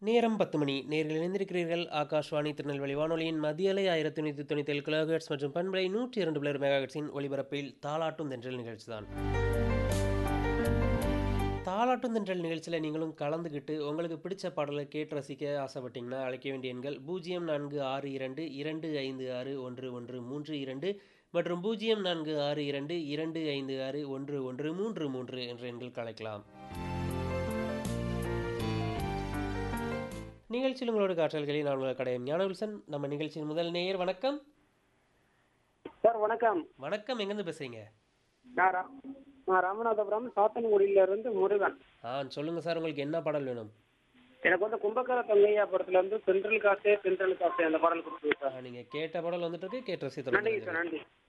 நேரம் பத்து மணி நேரில் இணைந்திருக்கிறீர்கள் ஆகாஷ்வாணி திருநெல்வேலி வானொலியின் மதிய அலை ஆயிரத்தி நூற்றி தொண்ணூற்றி ஏழு கிலோஹெட்ஸ் மற்றும் பண்பலை நூற்றி இரண்டு பிளர் மெகாஹெட்ஸின் ஒளிபரப்பில் தாலாட்டும் தென்றல் நிகழ்ச்சி தான் தாலாட்டும் தென்றல் நிகழ்ச்சியில் நீங்களும் கலந்துக்கிட்டு உங்களுக்கு பிடிச்ச பாடலை கேட்டு ரசிக்க ஆசைப்பட்டீங்கன்னா அழைக்க வேண்டிய எண்கள் பூஜ்ஜியம் நான்கு ஆறு இரண்டு இரண்டு ஐந்து ஆறு ஒன்று ஒன்று மூன்று இரண்டு மற்றும் பூஜ்ஜியம் நான்கு ஆறு இரண்டு இரண்டு ஐந்து ஆறு ஒன்று ஒன்று மூன்று மூன்று என்ற எண்களுக்கு அழைக்கலாம் நிகழ்ச்சியில் உங்களோட காற்றல்களில் நான் உங்கள் கடையம் ஞானவில்சன் நம்ம நிகழ்ச்சியின் முதல் நேயர் வணக்கம் சார் வணக்கம் வணக்கம் எங்கேருந்து பேசுறீங்க நான் ரா- நான் ராமநாதபுரம் சாத்தன்குடியில இருந்து முருகன் ஆ சொல்லுங்கள் சார் உங்களுக்கு என்ன பாடல் வேணும் எனக்கு வந்து கும்பகர தங்கையா படத்துல இருந்து சென்ட்ரல் காசே சென்ட்ரல் காசே அந்த பாடல் கொடுத்துருங்க சார் நீங்கள் கேட்ட பாடல் வந்துட்டு இருக்கு கேட்ட ரசித்து நன்றி சார் நன்றி